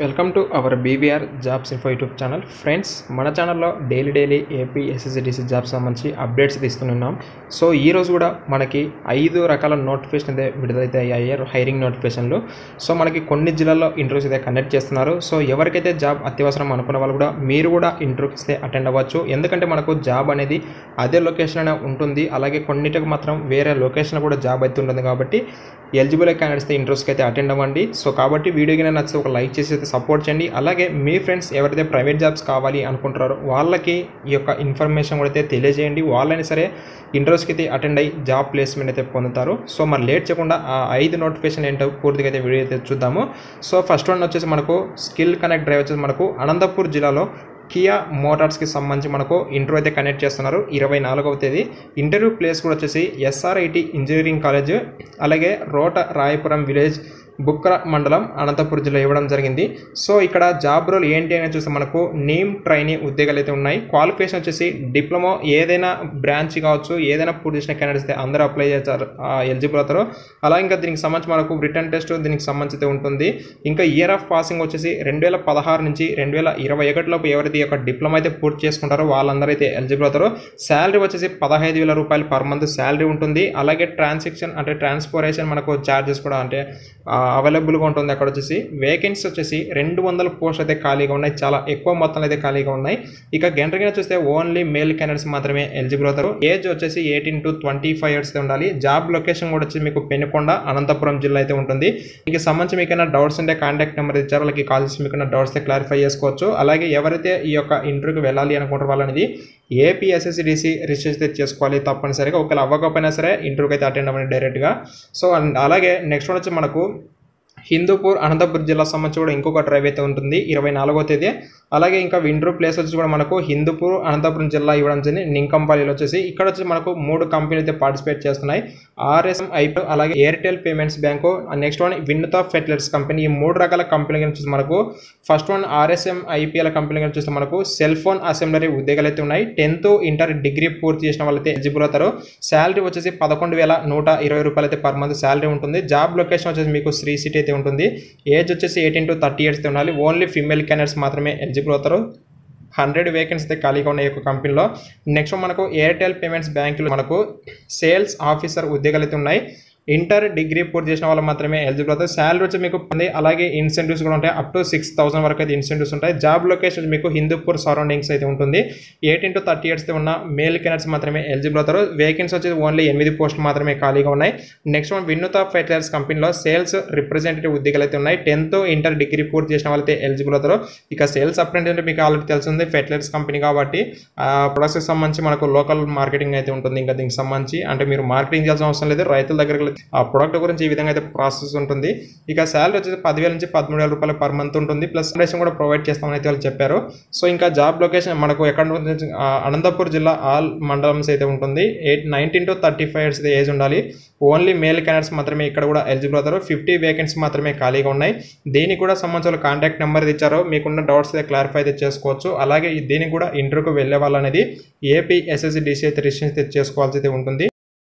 welcome to our BVR jobs info YouTube channel friends మన ఛానల్లో daily daily AP SSDC jobs సంబంధించి updates తీస్తున్నాం so ఈ రోజు కూడా మనకి ఐదు రకాల నోటిఫికేషన్ అయితే విడుదలైతే అయ్యాయి హైరింగ్ నోటిఫికేషన్లు సో మనకి కొన్ని జిల్లాల్లో ఇంటర్వ్యూస్ అయితే కండక్ట్ చేస్తున్నారు సో ఎవరికైతే జాబ్ అత్యవసరం అనుకున్న వాళ్ళు కూడా మీరు కూడా ఇంటర్వ్యూకి అయితే అటెండ్ అవ్వచ్చు ఎందుకంటే మనకు జాబ్ అనేది అదే లొకేషన్ అనే ఉంటుంది అలాగే కొన్నిటికి మాత్రం వేరే లొకేషన్ కూడా జాబ్ అయితే ఉంటుంది కాబట్టి ఎలిజిబుల్ క్యాండిడేట్స్ ఇంట్రెస్ట్కి అయితే అటెండ్ అవ్వండి సో కాబట్టి వీడియోకి నచ్చితే ఒక లైక్ చేసి అయితే సపోర్ట్ చేయండి అలాగే మీ ఫ్రెండ్స్ ఎవరైతే ప్రైవేట్ జాబ్స్ కావాలి అనుకుంటారో వాళ్ళకి ఈ యొక్క ఇన్ఫర్మేషన్ కూడా అయితే తెలియజేయండి వాళ్ళైనా సరే ఇంటర్వ్యూస్కి అయితే అటెండ్ అయ్యి జాబ్ ప్లేస్మెంట్ అయితే పొందుతారు సో మరి లేట్ చేయకుండా ఆ ఐదు నోటిఫికేషన్ ఏంటో పూర్తిగా అయితే వీడియో అయితే చూద్దాము సో ఫస్ట్ వన్ వచ్చేసి మనకు స్కిల్ కనెక్ట్ డ్రైవ్ వచ్చేసి మనకు అనంతపూర్ జిల్లాలో కియా మోటార్స్కి సంబంధించి మనకు ఇంటర్వ్యూ అయితే కనెక్ట్ చేస్తున్నారు ఇరవై నాలుగవ తేదీ ఇంటర్వ్యూ ప్లేస్ కూడా వచ్చేసి ఎస్ఆర్ఐటి ఇంజనీరింగ్ కాలేజ్ అలాగే రోట రాయపురం విలేజ్ బుక్ర మండలం అనంతపురం జిల్లా ఇవ్వడం జరిగింది సో ఇక్కడ జాబ్ రోల్ ఏంటి అని చూస్తే మనకు నేమ్ ట్రైనీ ఉద్యోగాలు అయితే ఉన్నాయి క్వాలిఫికేషన్ వచ్చేసి డిప్లొమా ఏదైనా బ్రాంచ్ కావచ్చు ఏదైనా పూర్తి చేసిన క్యాండిడేట్స్ అయితే అందరూ అప్లై చేస్తారు ఎలిజిబుల్ అవుతారు అలా ఇంకా దీనికి సంబంధించి మనకు రిటర్న్ టెస్ట్ దీనికి సంబంధించి అయితే ఉంటుంది ఇంకా ఇయర్ ఆఫ్ పాసింగ్ వచ్చేసి రెండు వేల పదహారు నుంచి రెండు వేల ఇరవై ఒకటిలోపు ఎవరైతే ఈ యొక్క డిప్లొమా అయితే పూర్తి చేసుకుంటారో వాళ్ళందరూ అయితే ఎలిజిబుల్ అవుతారు శాలరీ వచ్చేసి పదహైదు వేల రూపాయలు పర్ మంత్ శాలరీ ఉంటుంది అలాగే ట్రాన్సాక్షన్ అంటే ట్రాన్స్పోరేషన్ మనకు ఛార్జెస్ కూడా అంటే అవైలబుల్గా ఉంటుంది అక్కడ వచ్చేసి వేకెన్సీ వచ్చేసి రెండు వందల పోస్ట్ అయితే ఖాళీగా ఉన్నాయి చాలా ఎక్కువ మొత్తంలో అయితే ఖాళీగా ఉన్నాయి ఇక గంటగా చూస్తే ఓన్లీ మేల్ క్యాండిడేట్స్ మాత్రమే ఎలిజిబుల్ అవుతారు ఏజ్ వచ్చేసి eighteen to twenty five years ఉండాలి జాబ్ లొకేషన్ కూడా వచ్చి మీకు పెనుకొండ అనంతపురం జిల్లా అయితే ఉంటుంది మీకు సంబంధించి మీకైనా డౌట్స్ ఉంటే కాంటాక్ట్ నెంబర్ ఇచ్చారు వాళ్ళకి కాల్ చేసి మీకు డౌట్స్ క్లారిఫై చేసుకోవచ్చు అలాగే ఎవరైతే ఈ యొక్క ఇంటర్వ్యూకి వెళ్ళాలి అనుకుంటారు వాళ్ళని ఏపీ ఎస్ఎస్సిడిసి రిజిస్టర్ చేసుకోవాలి తప్పనిసరిగా ఒకవేళ అవ్వకపోయినా సరే ఇంటర్వ్యూకి అయితే అటెండ్ అవ్వండి డైరెక్ట్గా సో అలాగే నెక్స్ట్ వన్ వచ్చి మనకు హిందూపూర్ అనంతపురం జిల్లా సంబంధించి కూడా ఇంకొక డ్రైవ్ అయితే ఉంటుంది ఇరవై నాలుగో తేదీ అలాగే ఇంకా విండ్రూ ప్లేస్ వచ్చి కూడా మనకు హిందూపూర్ అనంతపురం జిల్లా ఇవ్వడం జరిగింది నింకంపల్లిలో వచ్చేసి ఇక్కడ వచ్చి మనకు మూడు కంపెనీలు అయితే పార్టిసిపేట్ చేస్తున్నాయి ఆర్ఎస్ఎం ఐపీ అలాగే Airtel payments bank next one Vinnutha fertilizers company ఈ మూడు రకాల కంపెనీలు వచ్చేసి మనకు first one RSM IPL company వచ్చేసి మనకు సెల్ ఫోన్ అసెంబ్లరీ ఉద్యోగాలు అయితే ఉన్నాయి టెన్త్ ఇంటర్ డిగ్రీ పూర్తి చేసిన వాళ్ళైతే ఎలిజిబుల్ అవుతారు శాలరీ వచ్చేసి పదకొండు వేల నూట ఇరవై రూపాయలు అయితే పర్ మంత్ శాలరీ ఉంటుంది జాబ్ లొకేషన్ వచ్చేసి మీకు శ్రీ సిటీ అయితే ఉంటుంది ఏజ్ వచ్చేసి ఎయిటీన్ టు థర్టీ ఇయర్స్ ఉండాలి ఓన్లీ ఫీమేల్ క్యాండిడేట్స్ మాత్రమే ఎలిజిబుల్ అవుతారు హండ్రెడ్ వేకెన్సీ అయితే ఖాళీగా ఉన్నాయి యొక్క కంపెనీలో నెక్స్ట్ మనకు ఎయిర్టెల్ పేమెంట్స్ బ్యాంకులో మనకు సేల్స్ ఆఫీసర్ ఉద్యోగాలు అయితే ఉన్నాయి ఇంటర్ డిగ్రీ పూర్తి చేసిన వాళ్ళు మాత్రమే ఎలిజిబుల్ అవుతారు శాలరీ వచ్చి మీకు పొంది అలాగే ఇన్సెంటివ్స్ కూడా ఉంటాయి అప్ టు సిక్స్ థౌసండ్ వరకు అయితే ఇన్సెంటివ్స్ ఉంటాయి జాబ్ లొకేషన్ మీకు హిందూపూర్ సరౌండింగ్స్ అయితే ఉంటుంది ఎయిటీన్ టు థర్టీ ఇయర్స్ ఉన్న మేల్ కెనర్స్ మాత్రమే ఎలిజిబుల్ అవుతారు వేకెన్సీ వచ్చి ఓన్లీ ఎనిమిది పోస్టులు మాత్రమే ఖాళీగా ఉన్నాయి నెక్స్ట్ వన్ విన్నుత ఫెర్టిలైజర్స్ కంపెనీలో సేల్స్ రిప్రజెంటేటివ్ ఉద్యోగాలు అయితే ఉన్నాయి టెన్త్ ఇంటర్ డిగ్రీ పూర్తి చేసిన వాళ్ళైతే ఎలిజిబుల్ అవుతారు ఇక సేల్స్ అప్రెంటిస్ అంటే మీకు ఆల్రెడీ తెలిసింది ఫెర్టిలైజర్స్ కంపెనీ కాబట్టి ప్రొడక్ట్స్కి సంబంధించి మనకు లోకల్ మార్కెటింగ్ అయితే ఉంటుంది ఇంకా దీనికి సంబంధించి అంటే మీరు మార్కెటింగ్ చేయాల్సిన అవసరం లేదు రైతుల దగ్గర ఆ ప్రొడక్ట్ గురించి ఈ విధంగా అయితే ప్రాసెస్ ఉంటుంది ఇక శాలరీ వచ్చేసి పదివేల నుంచి పదమూడు వేల రూపాయలు పర్ మంత్ ఉంటుంది ప్లస్ రేషన్ కూడా ప్రొవైడ్ చేస్తామని అయితే వాళ్ళు చెప్పారు సో ఇంకా జాబ్ లొకేషన్ మనకు ఎక్కడ నుంచి అనంతపూర్ జిల్లా ఆల్ మండలమ్స్ అయితే ఉంటుంది eight nineteen to thirty five years age ఉండాలి ఓన్లీ మేల్ క్యాండిడేట్స్ మాత్రమే ఇక్కడ కూడా ఎలిజిబుల్ అవుతారు ఫిఫ్టీ వేకెన్సీ మాత్రమే ఖాళీగా ఉన్నాయి దీనికి కూడా సంబంధించిన కాంటాక్ట్ నెంబర్ ఇచ్చారు మీకున్న డౌట్స్ అయితే క్లారిఫై అయితే చేసుకోవచ్చు అలాగే దీనికి కూడా ఇంటర్వ్యూకి వెళ్ళే వాళ్ళనేది ఏపీ ఎస్ఎస్సి డిసి అయితే రిజిస్ట్రేషన్ చేసుకోవాల్సి అయితే ఉంటుంది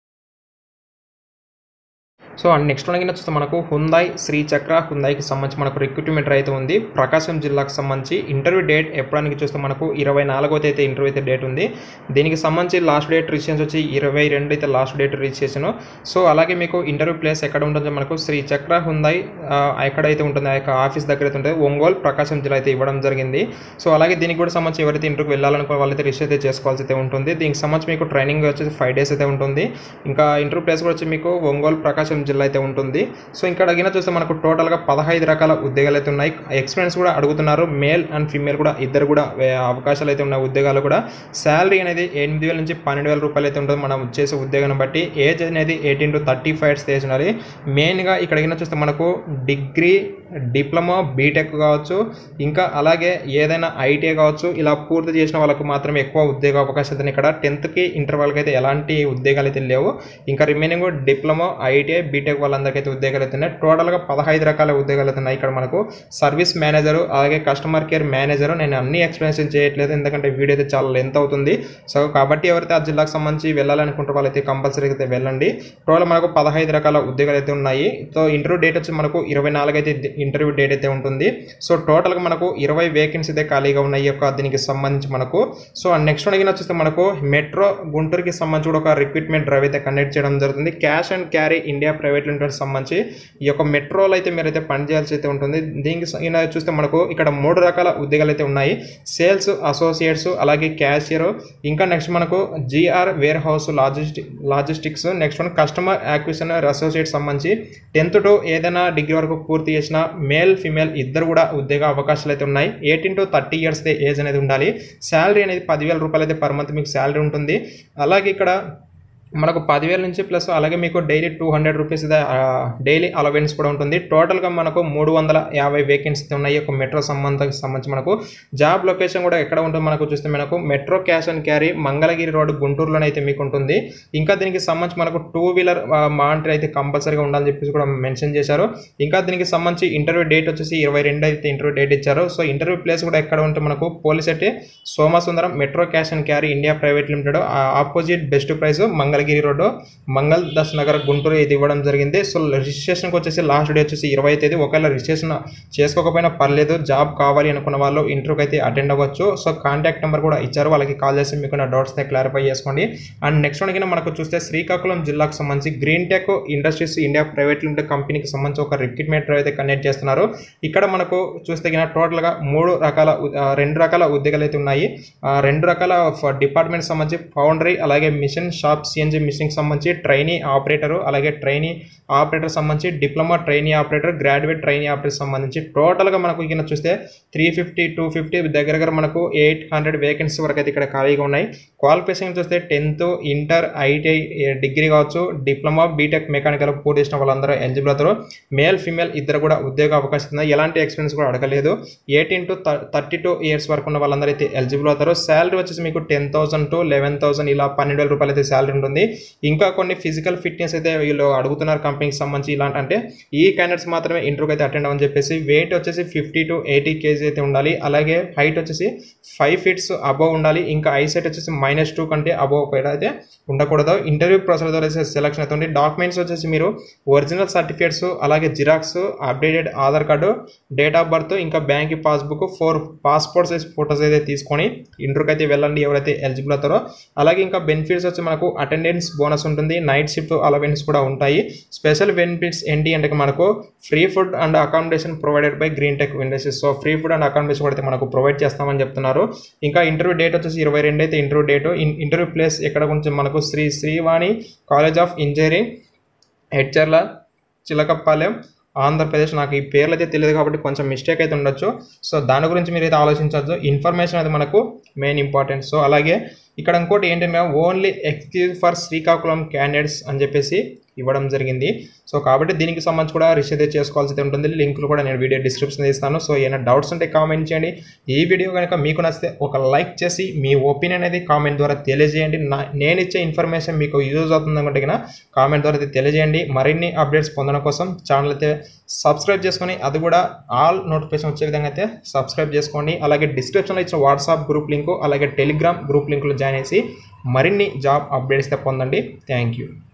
సో అండ్ నెక్స్ట్ వన్ చూస్తే మనకు హుందాయ్ శ్రీ చక్ర హుందాయ్కి సంబంధించి మనకు రిక్రూట్మెంట్ అయితే ఉంది ప్రకాశం జిల్లాకు సంబంధించి ఇంటర్వ్యూ డేట్ ఎప్పడానికి చూస్తే మనకు ఇరవై నాలుగో అయితే ఇంటర్వ్యూ అయితే డేట్ ఉంది దీనికి సంబంధించి లాస్ట్ డేట్ రిజిస్ట్రేషన్ వచ్చి ఇరవై రెండు అయితే లాస్ట్ డేట్ రిజిస్ట్రేషన్ సో అలాగే మీకు ఇంటర్వ్యూ ప్లేస్ ఎక్కడ ఉంటుందో మనకు శ్రీ చక్ర హుందాయ్ ఎక్కడైతే ఉంటుంది ఆ యొక్క ఆఫీస్ దగ్గర అయితే ఉంటుంది ఒంగోలు ప్రకాశం జిల్లా అయితే ఇవ్వడం జరిగింది సో అలాగే దీనికి కూడా సంబంధించి ఎవరైతే ఇంటర్వ్యూకి వెళ్ళాలనుకో వాళ్ళైతే రిజిస్టర్ అయితే చేసుకోవాల్సి అయితే ఉంటుంది దీనికి సంబంధించి మీకు ట్రైనింగ్ వచ్చేసి ఫైవ్ డేస్ అయితే ఉంటుంది ఇంకా ఇంటర్వ్యూ ప్లేస్ కూడా వచ్చి మీకు ఒంగోలు ప్రకాశం జిల్లా అయితే ఉంటుంది సో ఇక్కడ అడిగిన చూస్తే మనకు టోటల్గా పదహైదు రకాల ఉద్యోగాలు అయితే ఉన్నాయి ఎక్స్పీరియన్స్ కూడా అడుగుతున్నారు మేల్ అండ్ ఫీమేల్ కూడా ఇద్దరు కూడా అవకాశాలు అయితే ఉన్నాయి ఉద్యోగాలు కూడా శాలరీ అనేది ఎనిమిది వేల నుంచి పన్నెండు వేల రూపాయలు అయితే ఉంటుంది మనం చేసే ఉద్యోగాన్ని బట్టి ఏజ్ అనేది eighteen to thirty five years age ఉండాలి మెయిన్గా ఇక్కడ అడిగిన చూస్తే మనకు డిగ్రీ డిప్లొమా బీటెక్ కావచ్చు ఇంకా అలాగే ఏదైనా ఐటీఐ కావచ్చు ఇలా పూర్తి చేసిన వాళ్ళకు మాత్రమే ఎక్కువ ఉద్యోగ అవకాశాలు ఇక్కడ టెన్త్కి ఇంటర్ వాళ్ళకి అయితే ఎలాంటి ఉద్యోగాలు అయితే లేవు ఇంకా రిమైనింగ్ డిప్లొమా ఐటీఐ బీటెక్ వాళ్ళందరికీ అయితే ఉద్యోగాలు అయితే ఉన్నాయి టోటల్గా పదహైదు రకాల ఉద్యోగాలు అయితే ఉన్నాయి ఇక్కడ మనకు సర్వీస్ మేనేజరు అలాగే కస్టమర్ కేర్ మేనేజరు నేను అన్ని ఎక్స్ప్లెనేషన్ చేయట్లేదు ఎందుకంటే వీడియో అయితే చాలా లెంత్ అవుతుంది సో కాబట్టి ఎవరైతే ఆ జిల్లాకు సంబంధించి వెళ్ళాలనుకుంటారో వాళ్ళైతే కంపల్సరీ అయితే వెళ్ళండి టోటల్ మనకు పదహైదు రకాల ఉద్యోగాలు అయితే ఉన్నాయి సో ఇంటర్వ్యూ డేట్ వచ్చి మనకు ఇరవై నాలుగు అయితే ఇంటర్వ్యూ డేట్ అయితే ఉంటుంది సో టోటల్గా మనకు ఇరవై వేకెన్సీ అయితే ఖాళీగా ఉన్నాయి ఈ యొక్క దీనికి సంబంధించి మనకు సో నెక్స్ట్ అడిగిన వచ్చేస్తే మనకు మెట్రో గుంటూరుకి సంబంధించి కూడా ఒక రిక్రూట్మెంట్ డ్రైవ్ అయితే కండక్ట్ చేయడం జరుగుతుంది cash and carry India private limited సంబంధించి ఈ యొక్క మెట్రోలో అయితే మీరైతే పనిచేయాల్సి అయితే ఉంటుంది దీనికి స- ఈయన చూస్తే మనకు ఇక్కడ మూడు రకాల ఉద్యోగాలు అయితే ఉన్నాయి సేల్స్ అసోసియేట్స్ అలాగే క్యాషియర్ ఇంకా నెక్స్ట్ మనకు GR warehouse logistic logistics next one customer acquisition associate సంబంధించి టెన్త్ టు ఏదైనా డిగ్రీ వరకు పూర్తి చేసిన మేల్ ఫిమేల్ ఇద్దరు కూడా ఉద్యోగ అవకాశాలు అయితే ఉన్నాయి eighteen to thirty years age అనేది ఉండాలి శాలరీ అనేది పదివేల రూపాయలు అయితే పర్ మంత్ మీకు శాలరీ ఉంటుంది అలాగే ఇక్కడ మనకు పదివేల నుంచి ప్లస్ అలాగే మీకు daily two hundred rupees daily allowance కూడా ఉంటుంది టోటల్గా మనకు మూడు వందల యాభై వేకెన్సీ ఉన్నాయి ఒక మెట్రో సంబంధం సంబంధించి మనకు జాబ్ లొకేషన్ కూడా ఎక్కడ ఉంటుంది మనకు చూస్తే మనకు metro cash and carry Mangalagiri road గుంటూరులోనే అయితే మీకు ఉంటుంది ఇంకా దీనికి సంబంధించి మనకు టూ వీలర్ మానిటర్ అయితే కంపల్సరీగా ఉండాలని చెప్పేసి కూడా మెన్షన్ చేశారు ఇంకా దీనికి సంబంధించి ఇంటర్వ్యూ డేట్ వచ్చేసి ఇరవై రెండు అయితే ఇంటర్వ్యూ డేట్ ఇచ్చారు సో ఇంటర్వ్యూ ప్లేస్ కూడా ఎక్కడ ఉంటే మనకు పోలీస్ అయితే Somasundaram metro cash and carry India private limited opposite best price Mangalagiri road Mangal Das Nagar Guntur ఇది ఇవ్వడం జరిగింది సో రిజిస్ట్రేషన్కి వచ్చేసి లాస్ట్ డే వచ్చేసి ఇరవై తేదీ ఒకవేళ రిజిస్ట్రేషన్ చేసుకోకపోయినా పర్లేదు జాబ్ కావాలి అనుకున్న వాళ్ళు ఇంటర్వ్యూకి అయితే అటెండ్ అవ్వచ్చు సో కాంటాక్ట్ నెంబర్ కూడా ఇచ్చారు వాళ్ళకి కాల్ చేసి మీకు నా డౌట్స్ క్లారిఫై చేసుకోండి అండ్ నెక్స్ట్ వన్ కింద మనకు చూస్తే శ్రీకాకుళం జిల్లాకు సంబంధించి green tech industries India private limited కంపెనీకి సంబంధించి ఒక రిక్రూట్మెంట్ డ్రైవ్ అయితే కండక్ట్ చేస్తున్నారు ఇక్కడ మనకు చూస్తే కింద టోటల్గా మూడు రకాల ఉ- ఆ, రెండు రకాల ఉద్యోగాలు అయితే ఉన్నాయి ఆ, రెండు రకాల డిపార్ట్మెంట్ సంబంధించి ఫౌండరీ అలాగే మిషన్ షాప్ సిఎన్జి మిషన్కి సంబంధించి ట్రైనీ ఆపరేటరు అలాగే ట్రైనీ ఆపరేటర్ సంబంధించి diploma trainee operator graduate trainee operator సంబంధించి టోటల్గా మనకు కింద చూస్తే త్రీ ఫిఫ్టీ టూ ఫిఫ్టీ దగ్గర దగ్గర మనకు ఎయిట్ హండ్రెడ్ వేకెన్సీ వరకు అయితే ఇక్కడ ఖాళీగా ఉన్నాయి క్వాలిఫికేషన్ చూస్తే టెన్త్ ఇంటర్ ఐటీఐ డిగ్రీ కావచ్చు డిప్లొమా బీటెక్ మెకానికల్ పూర్తి చేసిన వాళ్ళందరూ ఎలిజిబుల్ అవుతారు మేల్ ఫీమేల్ ఇద్దరు కూడా ఉద్యోగ అవకాశం ఉంది ఎలాంటి ఎక్స్పీరియన్స్ కూడా అడగలేదు eighteen to thirty two years వరకు ఉన్న వాళ్ళందరూ అయితే ఎలిజిబుల్ అవుతారు శాలరీ వచ్చేసి మీకు ten thousand to eleven thousand ఇలా పన్నెండు వేల రూపాయలు అయితే శాలరీ ఉంటుంది ఇంకా కొన్ని ఫిజికల్ ఫిట్నెస్ అయితే వీళ్ళు అడుగుతున్నారు కంపెనీకి సంబంధించి ఇలాంటి అంటే ఈ క్యాండిడేట్స్ మాత్రమే ఇంటర్వ్యూకి అయితే అటెండ్ అవ్వని చెప్పేసి వెయిట్ వచ్చేసి ఫిఫ్టీ టు ఎయిటీ కేజీ అయితే ఉండాలి అలాగే హైట్ వచ్చేసి ఫైవ్ ఫీట్స్ అబవ్ ఉండాలి ఇంకా ఐసైట్ వచ్చేసి మైనస్ టూ కంటే అబవ్ కూడా అయితే ఉండకూడదు ఇంటర్వ్యూ ప్రాసెస్ ద్వారా సెలక్షన్ అవుతుంది డాక్యుమెంట్స్ వచ్చేసి మీరు ఒరిజినల్ సర్టిఫికేట్స్ అలాగే xerox updated Aadhaar card date of birth ఇంకా bank passbook four passport size photos అయితే తీసుకొని ఇంటర్వ్యూకి అయితే వెళ్ళండి ఎవరైతే ఎలిజిబుల్ అవుతారో అలాగే ఇంకా బెనిఫిట్స్ వచ్చి మనకు అటెండెన్స్ బోనస్ ఉంటుంది నైట్ షిఫ్ట్ అలవెన్స్ కూడా ఉంటాయి స్పెషల్ బెనిఫిట్స్ ఏంటి అంటే మనకు free food and accommodation provided by green tech industries so free food and accommodation కూడా అయితే మనకు ప్రొవైడ్ చేస్తామని చెప్తున్నారు ఇంకా ఇంటర్వ్యూ డేట్ వచ్చేసి ఇరవై రెండు అయితే ఇంటర్వ్యూ డేట్ ఇంటర్వ్యూ ప్లేస్ ఎక్కడ గురించి మనకు Sri Srivani college of engineering Hedcharla Chilakapalem Andhra Pradesh నాకు ఈ పేర్లు అయితే తెలియదు కాబట్టి కొంచెం మిస్టేక్ అయితే ఉండొచ్చు సో దాని గురించి మీరు అయితే ఆలోచించవచ్చు ఇన్ఫర్మేషన్ అది మనకు మెయిన్ ఇంపార్టెంట్ సో అలాగే ఇక్కడ ఇంకోటి ఏంటంటే only excuse for Srikakulam candidates అని చెప్పేసి ఇవ్వడం జరిగింది సో కాబట్టి దీనికి సంబంధించి కూడా రిసీవ్ అయితే చేసుకోవాల్సి అయితే ఉంటుంది లింకులు కూడా నేను వీడియో డిస్క్రిప్షన్ ఇస్తాను సో ఏమైనా డౌట్స్ ఉంటే కామెంట్ చేయండి ఈ వీడియో కనుక మీకు నచ్చితే ఒక లైక్ చేసి మీ ఒపీనియన్ అనేది కామెంట్ ద్వారా తెలియజేయండి నా నేను ఇచ్చే ఇన్ఫర్మేషన్ మీకు యూజ్ అవుతుంది అనుకుంటే కనుక కామెంట్ ద్వారా అయితే తెలియజేయండి మరిన్ని అప్డేట్స్ పొందడం కోసం ఛానల్ అయితే సబ్స్క్రైబ్ చేసుకొని అది కూడా ఆల్ నోటిఫికేషన్ వచ్చే విధంగా అయితే సబ్స్క్రైబ్ చేసుకోండి అలాగే డిస్క్రిప్షన్లో ఇచ్చిన వాట్సాప్ గ్రూప్ లింకు అలాగే టెలిగ్రామ్ గ్రూప్ లింకులు జాయిన్ చేసి మరిన్ని జాబ్ అప్డేట్స్ అయితే పొందండి థ్యాంక్ యూ